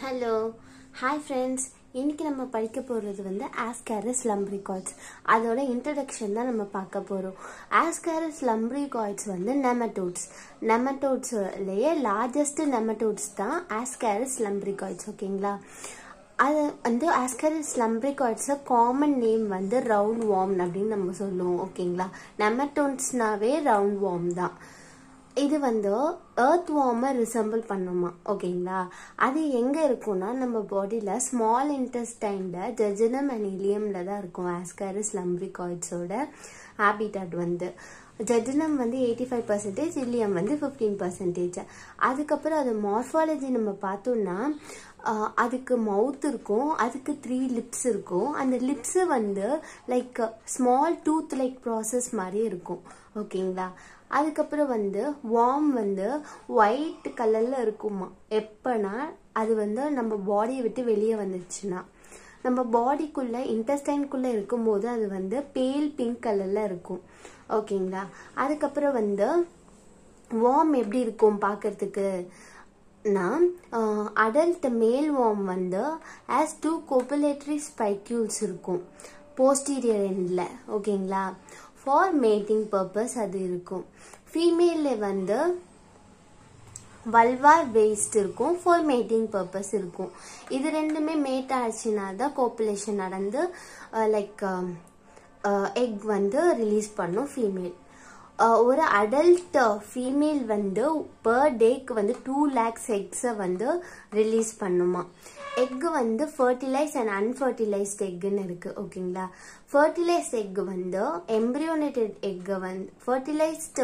hello hi friends இன்னைக்கு நம்ம படிக்க போகிறது வந்து ஆஸ்காரஸ் லம்ப்ரிகாய்ட்ஸ் அதோட இன்ட்ரடக்ஷன் தான் நம்ம பார்க்க போகிறோம் ஆஸ்காரஸ் லம்ப்ரிகாய்ட்ஸ் வந்து நெமட்டோட்ஸ் நெமட்டோட்ஸ்லேயே லார்ஜஸ்ட் நெமட்டோட்ஸ் தான் ஆஸ்காரஸ் லம்ப்ரிகாய்ட்ஸ் ஓகேங்களா அது வந்து ஆஸ்கரஸ் லம்ப்ரிகாய்ட்ஸை காமன் நேம் வந்து ரவுண்ட் வார்ம் அப்படின்னு நம்ம சொல்லுவோம் ஓகேங்களா நெமட்டோன்ஸ்னாவே ரவுண்ட் வார்ம் தான் இது வந்து எர்த் வார்மை ரிசம்பிள் பண்ணுமா ஓகேங்களா அது எங்கே இருக்கும்னா நம்ம பாடியில் ஸ்மால் இன்டெஸ்டைனில் ஜெஜனம் அண்ட் இலியமில் தான் இருக்கும் ஆஸ்காரிஸ் லம்ப்ரிகாய்ட்ஸோட ஹேபிட்டாட் வந்து ஜெஜனம் வந்து எயிட்டி ஃபைவ் பர்சன்டேஜ் இலியம் வந்து ஃபிஃப்டீன் பர்சன்டேஜ் அதுக்கப்புறம் அது மார்ஃபாலஜி நம்ம பார்த்தோம்னா அதுக்கு மவுத் இருக்கும் அதுக்கு த்ரீ லிப்ஸ் இருக்கும் அந்த லிப்ஸு வந்து like small tooth like process மாதிரி இருக்கும் ஓகேங்களா அதுக்கப்புறம் வந்து வார்ம் வந்து ஒயிட் கலரில் இருக்குமா எப்போனா அது வந்து நம்ம பாடியை விட்டு வெளியே வந்துச்சுன்னா நம்ம பாடிக்குள்ளே இன்டெஸ்டைன்குள்ளே இருக்கும்போது அது வந்து பேல் பிங்க் கலரில் இருக்கும் ஓகேங்களா அதுக்கப்புறம் வந்து வார்ம் எப்படி இருக்கும் பார்க்கறதுக்கு நான் அடல்ட் மேல் வார்ம் வந்து ஆஸ் டூ கோபுலேட்டரி ஸ்பைக்யூல்ஸ் இருக்கும் போஸ்டீரியர் எண்டில் ஓகேங்களா ஃபார் மேட்டிங் பர்பஸ் அது இருக்கும் ஃபீமேலில் வந்து வல்வார் வேஸ்ட் இருக்கும் ஃபார் மேட்டிங் பர்பஸ் இருக்கும் இது ரெண்டுமே மேட் ஆச்சுன்னா தான் கோப்புலேஷன் நடந்து லைக் எக் வந்து ரிலீஸ் பண்ணும் ஃபீமேல் ஒரு அடல்ட் ஃபீமேல் வந்து பர் டேக்கு வந்து டூ லேக்ஸ் எக்ஸை வந்து ரிலீஸ் பண்ணுமா எக் வந்து ஃபர்டிலைஸ் அண்ட் அன்ஃபர்டிலைஸ்ட் எக்குன்னு இருக்கு ஓகேங்களா ஃபர்டிலைஸ்ட் எக் வந்து எம்ப்ரியோனேட்டட் எக்கை வந்து ஃபர்டிலைஸ்டு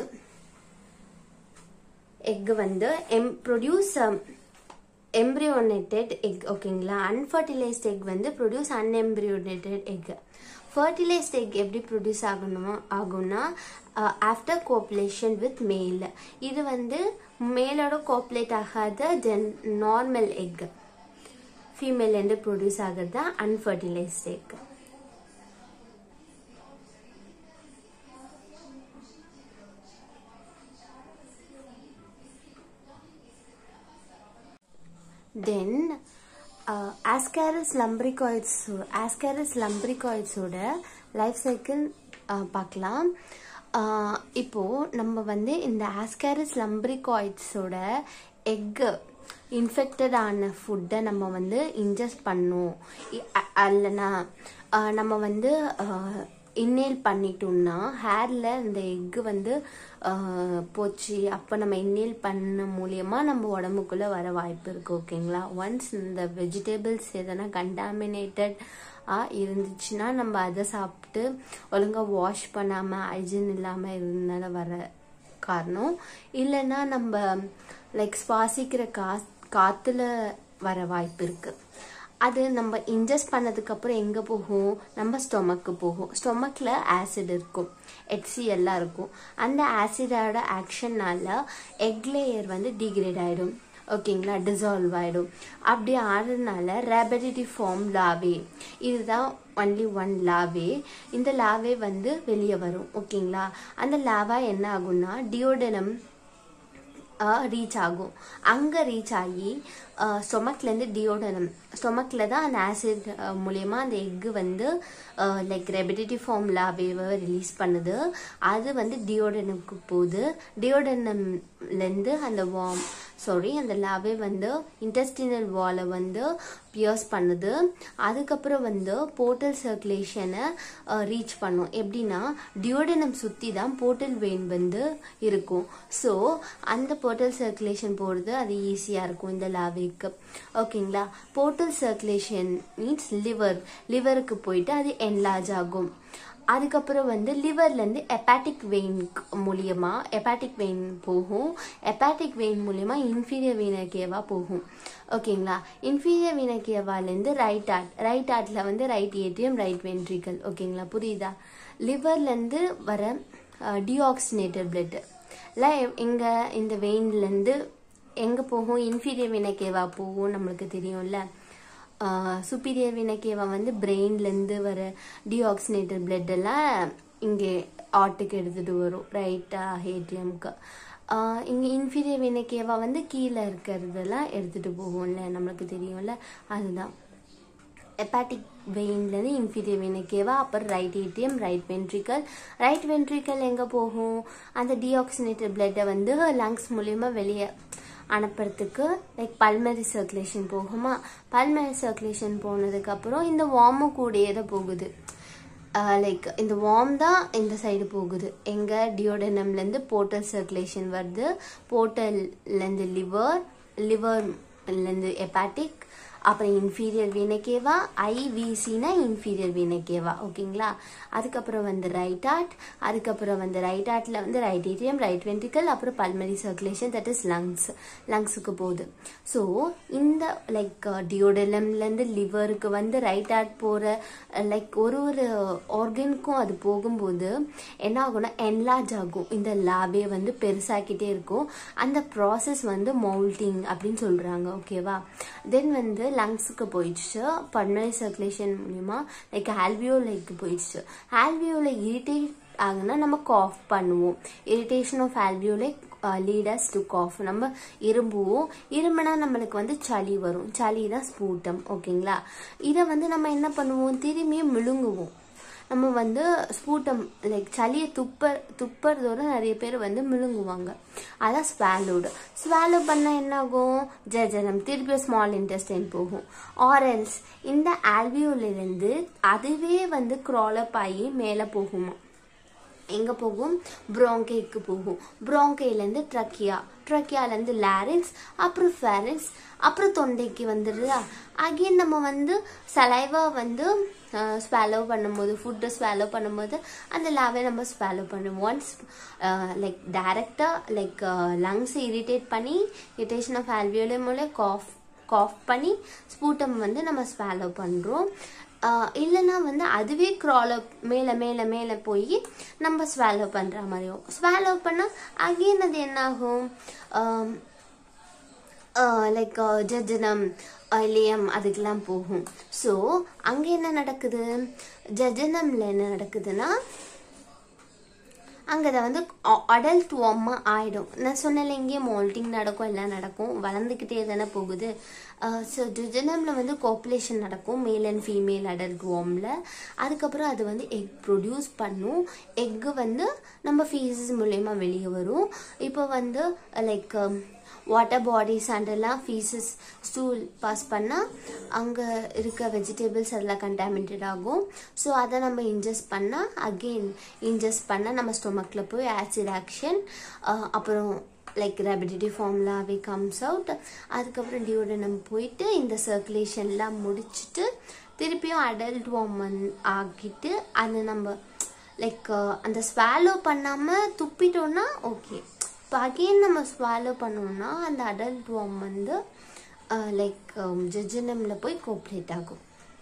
எக் வந்து எம் ப்ரொடியூஸ் எம்ப்ரியோனேட்டட் எக் ஓகேங்களா அன்ஃபர்டிலைஸ்ட் எக் வந்து produce unembryonated egg fertilised egg எப்படி ப்ரொடியூஸ் ஆகணுமா ஆகும்னா ஆஃப்டர் கோப்புலேஷன் வித் மேல் இது வந்து மேலோட கோப்புலேட் ஆகாத ஜென் நார்மல் எக் ஃபீமேலேருந்து ப்ரொடியூஸ் ஆகிறது தான் unfertilised egg then Ascaris lumbricoides Ascaris லம்ப்ரிகாய்ட்ஸோட லைஃப் சைக்கிள் பார்க்கலாம் இப்போது நம்ம வந்து இந்த ஆஸ்காரஸ் லம்ப்ரிகாய்ட்ஸோட எக்கு இன்ஃபெக்டட் ஆன ஃபுட்டை நம்ம வந்து இன்ஜஸ்ட் பண்ணோம் அல்லனா நம்ம வந்து இன்னேல் பண்ணிட்டோம்னா ஹேரில் இந்த எக்கு வந்து போச்சு அப்போ நம்ம இன்னேல் பண்ண மூலியமாக நம்ம உடம்புக்குள்ளே வர வாய்ப்பு இருக்குது ஓகேங்களா ஒன்ஸ் இந்த வெஜிடபிள்ஸ் எதனா கண்டாமினேட்டட் இருந்துச்சுன்னா நம்ம அதை சாப்பிட்டு ஒழுங்காக வாஷ் பண்ணாமல் ஹைஜீன் இல்லாமல் இருந்தனால வர காரணம் இல்லைன்னா நம்ம லைக் சுவாசிக்கிற கா காற்றுல வர வாய்ப்பு இருக்குது அது நம்ம இன்ஜஸ்ட் பண்ணதுக்கப்புறம் எங்கே போகும் நம்ம ஸ்டொமக்கு போகும் ஸ்டொமக்கில் ஆசிட் இருக்கும் எச்சிஎல்லாம் இருக்கும் அந்த ஆசிடோட ஆக்ஷன்னால எக் லேயர் வந்து டிகிரேட் ஆகிடும் ஓகேங்களா டிசால்வ் ஆகிடும் அப்படி ஆடுறதுனால ரேபடிட்டி ஃபார்ம் லாவே இதுதான் ஒன்லி ஒன் லாவே இந்த லாவே வந்து வெளியே வரும் ஓகேங்களா அந்த லாவா என்ன ஆகும்னா டியோடனம் ரீச் ஆகும் அங்கே ரீச் ஆகி ஸ்டொமக்லேருந்து டியோடனம் ஸ்டொமக்கில் தான் அந்த ஆசிட் மூலயமா அந்த எக்கு வந்து லைக் ரெபிடிட்டிவ் ஃபார்ம் லாவேவை ரிலீஸ் பண்ணுது அது வந்து டியோடனுக்கு போகுது டியோடனம்லேருந்து அந்த வார்ம் சாரி அந்த லாவே வந்து இன்டெஸ்டினல் வாலை வந்து பியர்ஸ் பண்ணுது அதுக்கப்புறம் வந்து போர்ட்டல் சர்க்குலேஷனை ரீச் பண்ணும் எப்படின்னா டியோடனம் சுற்றி தான் போர்ட்டல் வெயின் வந்து இருக்கும் ஸோ அந்த போர்ட்டல் சர்க்குலேஷன் போகிறது அது ஈஸியாக இருக்கும் இந்த லாவேக்கு ஓகேங்களா போர்ட்டல் சர்க்குலேஷன் மீன்ஸ் லிவர் லிவருக்கு போயிட்டு அது என்லார்ஜ் ஆகும் அதுக்கப்புறம் வந்து லிவர்லேருந்து எப்பாட்டிக் வெயின் மூலியமா எப்பாட்டிக் வெயின் போகும் எப்பாட்டிக் வெயின் மூலியமா இன்ஃபீரியர் வீனக்கேவா போகும் ஓகேங்களா இன்ஃபீரியர் வீனக்கேவாலேருந்து ரைட் ஆர்ட் ரைட் ஆர்ட்டில் வந்து ரைட் ஏடிஎம் ரைட் வென்ட்ரிக்கல் ஓகேங்களா புரியுதா லிவர்லேருந்து வர டிஆக்சினேட்டட் பிளட்டு இல்லை எங்கே இந்த வெயின்லேருந்து எங்கே போகும் இன்ஃபீரியர் வீனக்கேவா போகும் நம்மளுக்கு தெரியும்ல சுப்பீரியர் வினக்கேவா வந்து பிரெயின்லேருந்து வர டிஆக்சினேட்டட் பிளட் எல்லாம் இங்கே ஆட்டுக்கு எடுத்துகிட்டு வரும் ரைட்டா ஏடிஎம்க்கு இங்கே இன்ஃபீரியர் வீனக்கேவா வந்து கீழே இருக்கிறதெல்லாம் எடுத்துகிட்டு போகும்ல நம்மளுக்கு தெரியும்ல அதுதான் ஹெப்பாட்டிக் வெயின்லேருந்து இன்ஃபீரியர் வெயினுக்கேவா அப்புறம் right atrium right ventricle right ventricle எங்கே போகும் அந்த டீஆக்சினேட்டட் பிளட்டை வந்து லங்ஸ் மூலியமா வெளியே அனுப்புறதுக்கு லைக் பல்மரி சர்க்குலேஷன் போகுமா பல்மரி சர்க்குலேஷன் போனதுக்கப்புறம் இந்த வார்மும் கூடயே தான் போகுது லைக் இந்த வார்ம் தான் இந்த சைடு போகுது எங்க டியோடனம்லேருந்து போர்ட்டல் சர்க்குலேஷன் வருது போர்ட்டல்லேருந்து லிவர் லிவர்லேருந்து ஹெப்பாட்டிக் அப்புறம் இன்ஃபீரியர் வீனக்கேவா ஐவிசினா இன்ஃபீரியர் வீனக்கேவா ஓகேங்களா அதுக்கப்புறம் வந்து ரைட் ஆர்ட் அதுக்கப்புறம் வந்து ரைட் ஆர்ட்ல வந்து ரைட் ஏடிஎம் ரைட் வென்ட்ரிக்கல் அப்புறம் pulmonary circulation that is lungs லங்ஸுக்கு போகுது ஸோ இந்த லைக் டியோடலம்லேருந்து லிவருக்கு வந்து ரைட் ஆர்ட் போகிற லைக் ஒரு ஒரு ஆர்கனுக்கும் அது போகும்போது என்ன ஆகும்னா என்லார்ஜ் ஆகும் இந்த லாபே வந்து பெருசாக்கிட்டே இருக்கும் அந்த ப்ராசஸ் வந்து மவுல்டிங் அப்படின்னு சொல்கிறாங்க ஓகேவா தென் வந்து லங்ஸுக்கு போயிடுச்சு பல்மரி சர்க்குலேஷன் மூலிமா லைக் ஆல்வியோலைக்கு போயிடுச்சு ஆல்வியோலை இரிட்டேட் ஆகுனா நம்ம காஃப் பண்ணுவோம் irritation of alveoli leads to cough நம்ம இரும்புவோம் இரும்புனா நம்மளுக்கு வந்து சளி வரும் சளி தான் ஸ்பூட்டம் ஓகேங்களா இதை வந்து நம்ம என்ன பண்ணுவோம் திரும்பியும் முழுங்குவோம் நம்ம வந்து ஸ்பூட்டம் லைக் சளியை துப்ப துப்புறதோட நிறைய பேர் வந்து முழுங்குவாங்க அதான் ஸ்வாலோடு ஸ்வாலோ பண்ணால் என்ன ஆகும் ஜஜனம் திருப்பி ஸ்மால் இன்டெஸ்டைன் போகும் ஆரல்ஸ் இந்த ஆல்வியோலிருந்து அதுவே வந்து க்ராலப் ஆகி மேலே போகுமா எங்கே போகும் ப்ராங்கேக்கு போகும் ப்ராங்கேலேருந்து ட்ரக்கியா ட்ரக்கியாலேருந்து லாரிங்ஸ் அப்புறம் ஃபேரிங்ஸ் அப்புறம் தொண்டைக்கு வந்துடுதா அகெயின் நம்ம வந்து சலைவா வந்து ஸ்வாலோ பண்ணும்போது ஃபுட்டை ஸ்வாலோ பண்ணும்போது அந்த லாவை நம்ம ஸ்வாலோ பண்ணுவோம் ஒன்ஸ் லைக் டைரெக்டாக லைக் லங்ஸை இரிட்டேட் பண்ணி இரிட்டேஷன் ஆஃப் ஆல்வியோலே மூலம் காஃப் காஃப் பண்ணி ஸ்பூட்டம் வந்து நம்ம ஸ்வாலோ பண்ணுறோம் இல்லைன்னா வந்து அதுவே க்ராலப் மேலே மேலே மேலே போய் நம்ம ஸ்வாலோ பண்ணுற மாதிரியும் ஸ்வாலோ பண்ணால் அகெயின் அது என்ன ஆகும் லைக் ஜஜனம் இலியம் அதுக்கெல்லாம் போகும் ஸோ அங்கே என்ன நடக்குது ஜஜனமில் என்ன நடக்குதுன்னா அங்கே அதை வந்து அடல்ட் வார்மா ஆகிடும் நான் சொன்னல இங்கேயே மோல்டிங் நடக்கும் எல்லாம் நடக்கும் வளர்ந்துக்கிட்டே தானே போகுது ஸோ ஜுஜனமில் வந்து கோப்புலேஷன் நடக்கும் மேல் அண்ட் ஃபீமேல் அடல்ட் வார்மில் அதுக்கப்புறம் அது வந்து எக் ப்ரொடியூஸ் பண்ணும் எக்கு வந்து நம்ம ஃபீஸஸ் மூலயமா வெளியே வரும் இப்போ வந்து லைக் வாட்டர் பாடிஸ் அண்டெல்லாம் ஃபீஸஸ் ஸ்டூல் பாஸ் பண்ணால் அங்கே இருக்க வெஜிடபிள்ஸ் அதெல்லாம் கண்டாமினேட்டட் ஆகும் ஸோ அதை நம்ம இன்ஜஸ்ட் பண்ணால் அகெயின் இன்ஜஸ்ட் பண்ணால் நம்ம ஸ்டொமக்கில் போய் ஆசிட் ஆக்ஷன் அப்புறம் லைக் ரெபிடிட்டி ஃபார்ம்லாவே கம்ஸ் அவுட் அதுக்கப்புறம் டியோடனம் போயிட்டு இந்த சர்க்குலேஷன்லாம் முடிச்சுட்டு திருப்பியும் அடல்ட் வார்மன் ஆக்கிட்டு அதை நம்ம லைக் அந்த ஸ்வாலோ பண்ணாமல் துப்பிட்டோன்னா ஓகே இப்போ அகெயின் நம்ம ஸ்வாலோ பண்ணோம்னா அந்த அடல்ட் வார்ம் வந்து லைக் ஜஜனமில் போய் கோப்ரேட் ஆகும்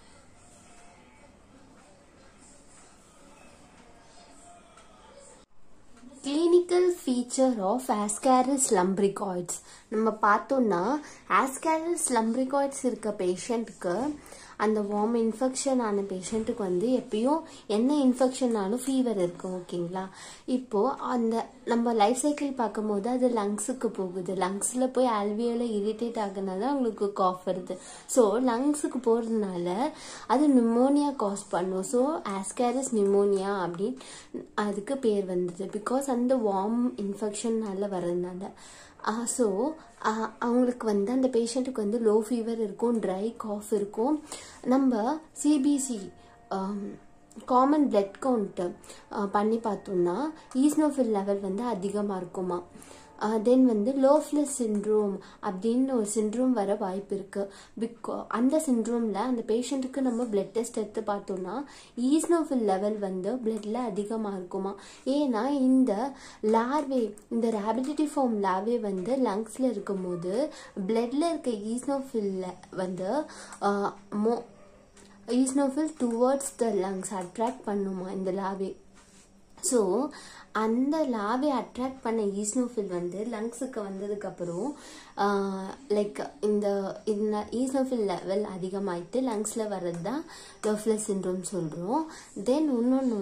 clinical feature of Ascaris lumbricoides நம்ம பார்த்தோம்னா ஆஸ்காரிஸ் லம்ப்ரிகாய்ட்ஸ் இருக்க பேஷண்ட்டுக்கு அந்த வார்ம் இன்ஃபெக்ஷன் ஆன பேஷண்ட்டுக்கு வந்து எப்பயும் என்ன இன்ஃபெக்ஷன்னாலும் ஃபீவர் இருக்கும் ஓகேங்களா இப்போது அந்த நம்ம லைஃப் சைக்கிள் பார்க்கும்போது அது லங்ஸுக்கு போகுது லங்ஸில் போய் ஆல்வியோல இரிட்டேட் ஆகுனால அவங்களுக்கு காஃப் வருது ஸோ லங்ஸுக்கு போகிறதுனால அது நிமோனியா காஸ் பண்ணும் ஸோ ஆஸ்காரிஸ் நிமோனியா அப்படின்னு அதுக்கு பேர் வந்தது பிகாஸ் அந்த வார்ம் இன்ஃபெக்ஷன்னால வர்றதுனால ஸோ அவங்களுக்கு வந்து அந்த பேஷண்ட்டுக்கு வந்து லோ ஃபீவர் இருக்கும் ட்ரை காஃப் இருக்கும் நம்ம சிபிசி காமன் பிளட் கவுண்ட் பண்ணி பார்த்தோம்னா ஈஸ்னோஃபில் லெவல் வந்து அதிகமாக இருக்குமா தென் வந்து லோஃப்லெஸ் சின்ட்ரோம் அப்படின்னு ஒரு சின்ட்ரோம் வர வாய்ப்பு இருக்கு பிகா அந்த சின்ட்ரோம்ல அந்த பேஷண்ட்டுக்கு நம்ம பிளட் டெஸ்ட் எடுத்து பார்த்தோம்னா ஈஸ்னோஃபில் லெவல் வந்து பிளட்ல அதிகமாக இருக்குமா ஏன்னா இந்த லார்வே இந்த ரேபிலிட்டி ஃபார்ம் லார்வே வந்து லங்ஸ்ல இருக்கும்போது பிளட்ல இருக்க ஈஸ்னோஃபில் வந்து மோ eosinophil towards the lungs attract பண்ணுமா இந்த லாவே ஸோ அந்த லாவை அட்ராக்ட் பண்ண ஈஸ்னோஃபில் வந்து லங்ஸுக்கு வந்ததுக்கப்புறம் லைக் இந்த இந்த ஈஸ்னோஃபில் லெவல் அதிகமாயிட்டு லங்ஸில் வர்றது தான் லோஃப்லெஸ் சின்ட்ரோம் சொல்கிறோம் தென் இன்னொன்று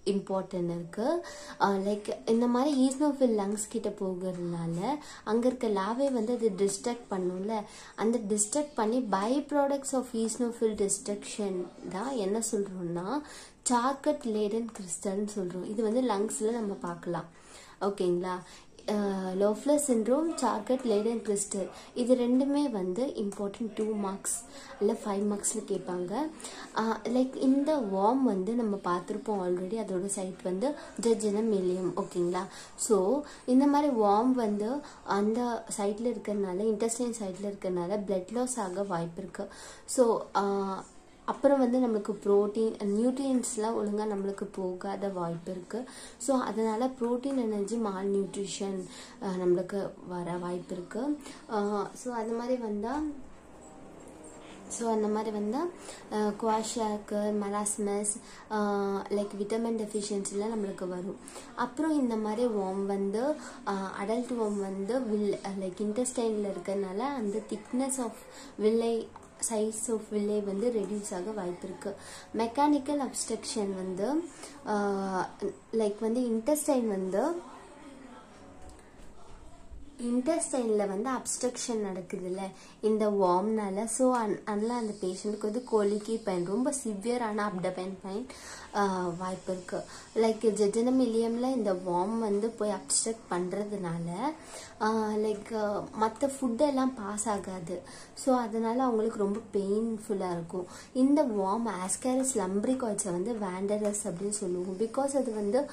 இம்பார்ட்டன்ட் இருக்கு லைக் இந்த மாதிரி ஈஸ்னோஃபில் லங்ஸ் கிட்ட போகிறதுனால அங்கே இருக்க லாவே வந்து அது டிஸ்ட்ரக்ட் பண்ணும்ல அந்த டிஸ்ட்ரக்ட் பண்ணி by products of eosinophil destruction தான் என்ன சொல்கிறோம்னா சார்கட் லேடன் கிறிஸ்டல்னு சொல்கிறோம் இது வந்து லங்ஸில் நம்ம பார்க்கலாம் ஓகேங்களா Loeffler syndrome Charcot Leyden crystal இது ரெண்டுமே வந்து இம்பார்ட்டன்ட் டூ மார்க்ஸ் இல்லை ஃபைவ் மார்க்ஸில் கேட்பாங்க லைக் இந்த வார்ம் வந்து நம்ம பார்த்துருப்போம் ஆல்ரெடி அதோட சைட் வந்து ஜட்ஜன மில்லியம் ஓகேங்களா ஸோ இந்த மாதிரி வார்ம் வந்து அந்த சைட்டில் இருக்கிறதுனால இன்டெஸ்டைன் சைட்டில் இருக்கிறதுனால பிளட் லாஸ் ஆக வாய்ப்பு இருக்குது ஸோ அப்புறம் வந்து நம்மளுக்கு ப்ரோட்டீன் நியூட்ரியன்ஸ்லாம் ஒழுங்காக நம்மளுக்கு போகாத வாய்ப்பு இருக்குது ஸோ அதனால் ப்ரோட்டீன் எனர்ஜி மால் நியூட்ரிஷன் நம்மளுக்கு வர வாய்ப்பு இருக்குது ஸோ அது மாதிரி வந்தால் ஸோ அந்த மாதிரி வந்தால் குவாஷாக்கு மலாஸ்மஸ் லைக் விட்டமின் டெஃபிஷியன்சிலாம் நம்மளுக்கு வரும் அப்புறம் இந்த மாதிரி வார்ம் வந்து அடல்ட் வார்ம் வந்து வில் லைக் இன்டெஸ்டைனில் இருக்கிறதுனால அந்த திக்னஸ் ஆஃப் வில்லை சைஸ் ஆஃப் வில்லே வந்து ரெடியூஸ் ஆக வாய்ப்பு இருக்கு மெக்கானிக்கல் அப்ஸ்ட்ரக்ஷன் வந்து லைக் வந்து இன்டெஸ்டைன் வந்து இன்டெஸ்டைனில் வந்து அப்ஸ்ட்ரக்ஷன் நடக்குதுல்ல இந்த வார்ம்னால ஸோ அதனால் அந்த பேஷண்ட்டுக்கு வந்து கோலிக்கி பெயின் ரொம்ப சிவியரான அப்டபைன் பெயின் வாய்ப்பு இருக்குது லைக் ஜெஜனம் இலியமில் இந்த வார்ம் வந்து போய் அப்ஸ்ட்ரக்ட் பண்ணுறதுனால லைக் மற்ற ஃபுட்டெல்லாம் பாஸ் ஆகாது ஸோ அதனால் அவங்களுக்கு ரொம்ப பெயின்ஃபுல்லாக இருக்கும் இந்த வார்ம் ஆஸ்காரிஸ் லம்பிரிகாய்ட்ஸை வந்து வேண்டரஸ் அப்படின்னு சொல்லுவோம் பிகாஸ் அது வந்து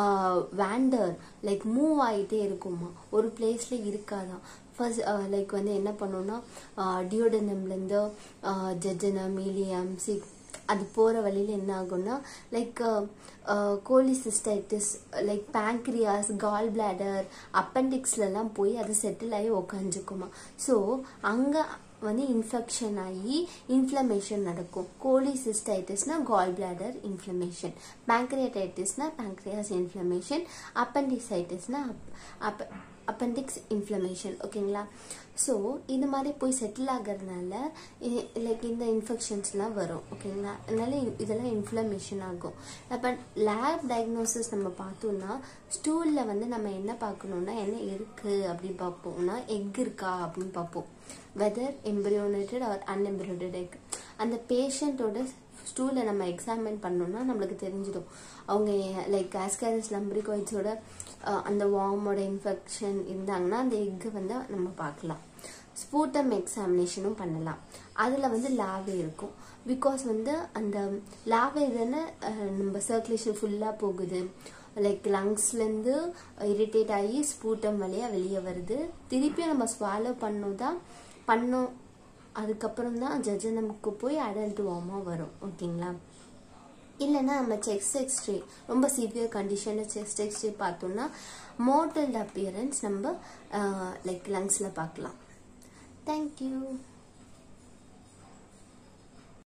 வேண்டர் லைக் மூவ் ஆகிட்டே இருக்குமா ஒரு பிளேஸில் இருக்காதான் ஃபர்ஸ்ட் லைக் வந்து என்ன பண்ணோம்னா டியோடனம்லேருந்து ஜெஜனம் மீலியம் சிக் அது போகிற வழியில் என்ன ஆகும்னா like cholecystitis like pancreas gall bladder அப்பெண்டிக்ஸ்லலாம் போய் அது செட்டில் ஆகி உக்காந்துக்குமா ஸோ அங்கே வந்து இன்ஃபெக்ஷன் ஆகி இன்ஃப்ளமேஷன் நடக்கும் கோலிசிஸ்டைட்டிஸ்னா கால் பிளாடர் இன்ஃப்ளமேஷன் பேங்க்ரியாடைட்டிஸ்னா பேங்க்ரியாஸ் இன்ஃப்ளமேஷன் அப்பெண்டிசைட்டிஸ்னா அப் அப்பெண்டிக்ஸ் இன்ஃப்ளமேஷன் ஓகேங்களா ஸோ இது மாதிரி போய் செட்டில் ஆகிறதுனால லைக் இந்த இன்ஃபெக்ஷன்ஸ்லாம் வரும் ஓகேங்களா அதனால இதெல்லாம் இன்ஃப்ளமேஷன் ஆகும் அப்போ லேப் டயக்னோசிஸ் நம்ம பார்த்தோம்னா ஸ்டூலில் வந்து நம்ம என்ன பார்க்கணுன்னா என்ன இருக்குது அப்படின்னு பார்ப்போம்னா எக் இருக்கா அப்படின்னு பார்ப்போம் whether embryonated or unembryonated egg அந்த பேஷண்ட்டோட ஸ்டூலை நம்ம எக்ஸாமின் பண்ணோம்னா நம்மளுக்கு தெரிஞ்சிடும் அவங்க லைக் ஆஸ்காரிஸ் லம்பிரிகாய்ட்ஸோட அந்த வார்மோட இன்ஃபெக்ஷன் இருந்தாங்கன்னா அந்த எக்கு வந்து நம்ம பார்க்கலாம் ஸ்பூட்டம் எக்ஸாமினேஷனும் பண்ணலாம் அதில் வந்து லாவே இருக்கும் பிகாஸ் வந்து அந்த லாவே தானே நம்ம சர்க்குலேஷன் ஃபுல்லாக போகுது லைக் லங்ஸ்லேருந்து இரிட்டேட் ஆகி ஸ்பூட்டம் வழியாக வெளியே வருது திருப்பியும் நம்ம ஸ்வாலோ பண்ணோம் தான் பண்ணோம் அதுக்கப்புறம் தான் ஜஜனமுக்கு போய் அடல்ட் வார்மாக வரும் ஓகேங்களா இல்லைன்னா நம்ம செக்ஸ் எக்ஸ்ரே ரொம்ப சிவியர் கண்டிஷனில் செஸ்ட் எக்ஸ்ரே பார்த்தோம்னா மோட்டல் அப்பியரன்ஸ் நம்ம லைக் லங்ஸில் பார்க்கலாம் தேங்க்யூ